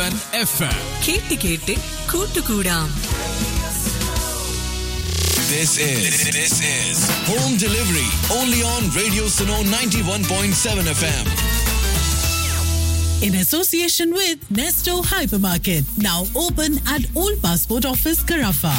And F M കേട്ട് കേട്ട് കൂട്ടുകൂടാം This is this is home delivery only on Radio Suno 91.7 FM. in association with Nesto Hypermarket, now open at Old Passport Office, Carafa.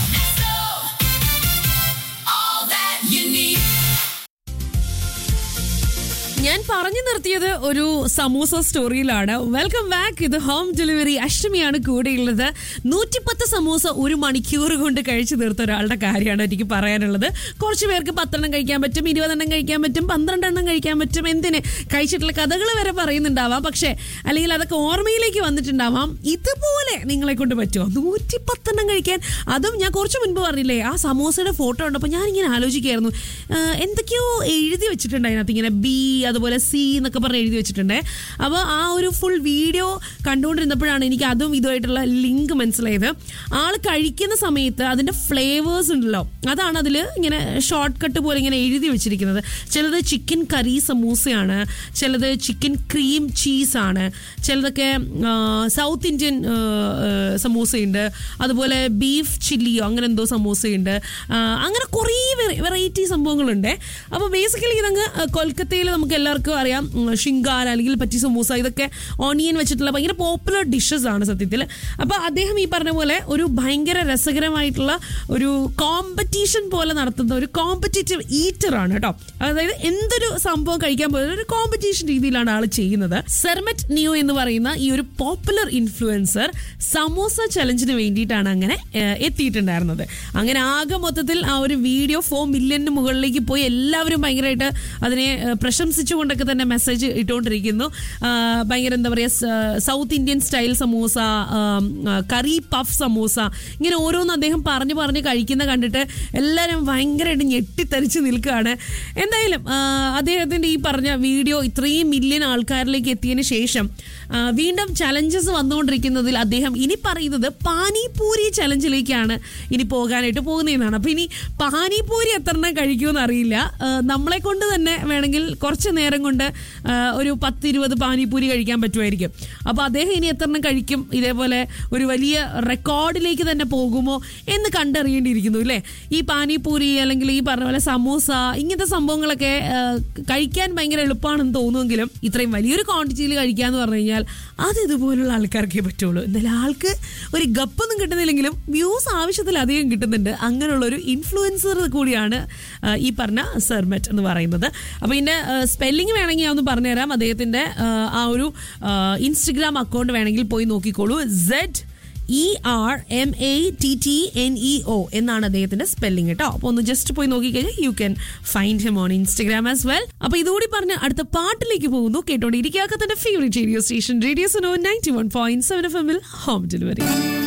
ഞാൻ പറഞ്ഞു നിർത്തിയത് ഒരു സമൂസ സ്റ്റോറിയിലാണ് welcome back ഇത് home delivery അഷ്ടമിയാണ് കൂടെയുള്ളത് നൂറ്റിപ്പത്ത് സമൂസ ഒരു മണിക്കൂർ കൊണ്ട് കഴിച്ചു തീർത്ത ഒരാളുടെ കാര്യമാണ് എനിക്ക് പറയാനുള്ളത് കുറച്ച് പേർക്ക് പത്തെണ്ണം കഴിക്കാൻ പറ്റും ഇരുപതെണ്ണം കഴിക്കാൻ പറ്റും പന്ത്രണ്ടെണ്ണം കഴിക്കാൻ പറ്റും എന്തിന് കഴിച്ചിട്ടുള്ള കഥകൾ വരെ പറയുന്നുണ്ടാവാം പക്ഷേ അല്ലെങ്കിൽ അതൊക്കെ ഓർമ്മയിലേക്ക് വന്നിട്ടുണ്ടാവാം ഇതുപോലെ നിങ്ങളെ കൊണ്ട് പറ്റുമോ നൂറ്റിപ്പത്തെണ്ണം കഴിക്കാൻ അതും ഞാൻ കുറച്ച് മുൻപ് പറഞ്ഞില്ലേ ആ സമൂസയുടെ ഫോട്ടോ കണ്ടപ്പോൾ ഞാനിങ്ങനെ ആലോചിക്കുകയായിരുന്നു ആ, എന്തൊക്കെയോ എഴുതി വെച്ചിട്ടുണ്ട് അതിനകത്ത് ഇങ്ങനെ ബി അതുപോലെ സി എന്നൊക്കെ പറഞ്ഞ് എഴുതി വെച്ചിട്ടുണ്ട് അപ്പോൾ ആ ഒരു ഫുൾ വീഡിയോ കണ്ടുകൊണ്ടിരുന്നപ്പോഴാണ് എനിക്ക് അതും ഇതുമായിട്ടുള്ള ലിങ്ക് മനസ്സിലായത് ആൾ കഴിക്കുന്ന സമയത്ത് അതിൻ്റെ ഫ്ലേവേഴ്സ് ഉണ്ടല്ലോ അതാണ് അതിൽ ഇങ്ങനെ ഷോർട്ട് കട്ട് പോലെ ഇങ്ങനെ എഴുതി വെച്ചിരിക്കുന്നത് ചിലത് ചിക്കൻ കറി സമൂസയാണ് ചിലത് ചിക്കൻ ക്രീം ചീസാണ് ചിലതൊക്കെ ആ, സൗത്ത് ഇന്ത്യൻ ആ, ആ, സമൂസയുണ്ട് അതുപോലെ ബീഫ് ചില്ലിയോ അങ്ങനെ എന്തോ സമൂസയുണ്ട് ആ, അങ്ങനെ കുറേ വെറൈറ്റി സംഭവങ്ങളുണ്ട് അപ്പോൾ ബേസിക്കലി ഇതങ്ങ് കൊൽക്കത്തയിൽ നമുക്ക് എല്ലാവർക്കും അറിയാം ഉം, ഷിങ്കാര അല്ലെങ്കിൽ പറ്റി സമൂസ ഇതൊക്കെ ഓണിയൻ വെച്ചിട്ടുള്ള ഭയങ്കര പോപ്പുലർ ഡിഷസ് ആണ് സത്യത്തിൽ അപ്പോൾ അദ്ദേഹം ഈ പറഞ്ഞ പോലെ ഒരു ഭയങ്കര രസകരമായിട്ടുള്ള ഒരു കോമ്പറ്റീഷൻ പോലെ നടത്തുന്ന ഒരു കോമ്പറ്റേറ്റീവ് ഈറ്റർ ആണ് കേട്ടോ അതായത് എന്തൊരു സംഭവം കഴിക്കാൻ പോയത് ഒരു കോമ്പറ്റീഷൻ രീതിയിലാണ് ആൾ ചെയ്യുന്നത് സെർമറ്റ് നിയോ എന്ന് പറയുന്ന ഈ ഒരു പോപ്പുലർ ഇൻഫ്ലുവൻസർ സമോസ ചലഞ്ചിന് വേണ്ടിയിട്ടാണ് അങ്ങനെ ഏഹ്, എത്തിയിട്ടുണ്ടായിരുന്നത് അങ്ങനെ ആകെ മൊത്തത്തിൽ ആ ഒരു വീഡിയോ ഫോർ മില്യണിന് മുകളിലേക്ക് പോയി എല്ലാവരും ഭയങ്കരമായിട്ട് അതിനെ ഏഹ്, പ്രശംസിച്ചുകൊണ്ടൊക്കെ തന്നെ മെസ്സേജ് ഇട്ടുകൊണ്ടിരിക്കുന്നു ആ, ഭയങ്കര എന്താ പറയുക സൗത്ത് ഇന്ത്യൻ സ്റ്റൈൽ സമൂസ ആം, ആ, കറി പഫ് സമൂസ ഇങ്ങനെ ഓരോന്ന് അദ്ദേഹം പറഞ്ഞു പറഞ്ഞ് കഴിക്കുന്ന കണ്ടിട്ട് എല്ലാവരും ഭയങ്കരമായിട്ട് ഞെട്ടിത്തരിച്ച് നിൽക്കുകയാണ് എന്തായാലും ആ, അദ്ദേഹത്തിന്റെ ഈ പറഞ്ഞ വീഡിയോ ഇത്രയും മില്യൺ ആൾക്കാരിലേക്ക് എത്തിയതിന് ശേഷം ആ, വീണ്ടും ചലഞ്ചസ് വന്നുകൊണ്ടിരിക്കുന്നതിൽ അദ്ദേഹം ഇനി പറയുന്നത് പാനിപൂരി ചലഞ്ചിലേക്കാണ് ഇനി പോകാനായിട്ട് പോകുന്നതെന്നാണ് അപ്പൊ ഇനി പാനിപൂരി എത്ര എണ്ണം കഴിക്കുമെന്ന് അറിയില്ല ആ, നമ്മളെ കൊണ്ട് തന്നെ വേണമെങ്കിൽ കുറച്ച് നേരം കൊണ്ട് ആ, ഒരു പത്ത് ഇരുപത് പാനിപൂരി കഴിക്കാൻ പറ്റുമായിരിക്കും അപ്പോൾ അദ്ദേഹം ഇനി എത്ര എണ്ണം കഴിക്കും ഇതേപോലെ ഒരു വലിയ റെക്കോർഡിലേക്ക് തന്നെ പോകുമോ എന്ന് കണ്ടറിയേണ്ടിയിരിക്കുന്നു അല്ലേ ഈ പാനിപൂരി അല്ലെങ്കിൽ ഈ പറഞ്ഞ പോലെ സമൂസ ഇങ്ങനത്തെ സംഭവങ്ങളൊക്കെ ആ, കഴിക്കാൻ ഭയങ്കര എളുപ്പമാണെന്ന് തോന്നുമെങ്കിലും ഇത്രയും വലിയൊരു ക്വാണ്ടിറ്റിയിൽ കഴിക്കാന്ന് പറഞ്ഞു കഴിഞ്ഞാൽ അത് ഇതുപോലുള്ള ആൾക്കാർക്കേ പറ്റുള്ളൂ എന്തായാലും ആൾക്ക് ഒരു ഗപ്പൊന്നും കിട്ടുന്നില്ലെങ്കിലും വ്യൂസ് ആവശ്യത്തിലധികം കിട്ടുന്നുണ്ട് അങ്ങനെയുള്ള ഒരു ഇൻഫ്ലുവൻസർ കൂടിയാണ് ആ, ഈ പറഞ്ഞ സെർമെറ്റ് എന്ന് പറയുന്നത് അപ്പോൾ ഇതിൻ്റെ സ്പെല്ലിംഗ് വേണമെങ്കിൽ ഞാൻ ഒന്ന് പറഞ്ഞുതരാം അദ്ദേഹത്തിൻ്റെ ആ ഒരു ഇൻസ്റ്റഗ്രാം അക്കൗണ്ട് വേണമെങ്കിൽ പോയി നോക്കിക്കോളൂ Z E R M A T T N E O എന്നാണ് അദ്ദേഹത്തിന്റെ സ്പെല്ലിംഗ് കേട്ടോ അപ്പോൾ ഒന്ന് ജസ്റ്റ് പോയി നോക്കിക്കഴിഞ്ഞാൽ you can find him on Instagram as well അപ്പോൾ ഇതുകൂടി പറഞ്ഞ് അടുത്ത പാട്ടിലേക്ക് പോകുന്നു കേട്ടോണ്ടിരിക്കാത്ത തന്റെ favourite radio station radio Suno ninety one point seven F എമ്മിൽ ഹോം ഡെലിവറി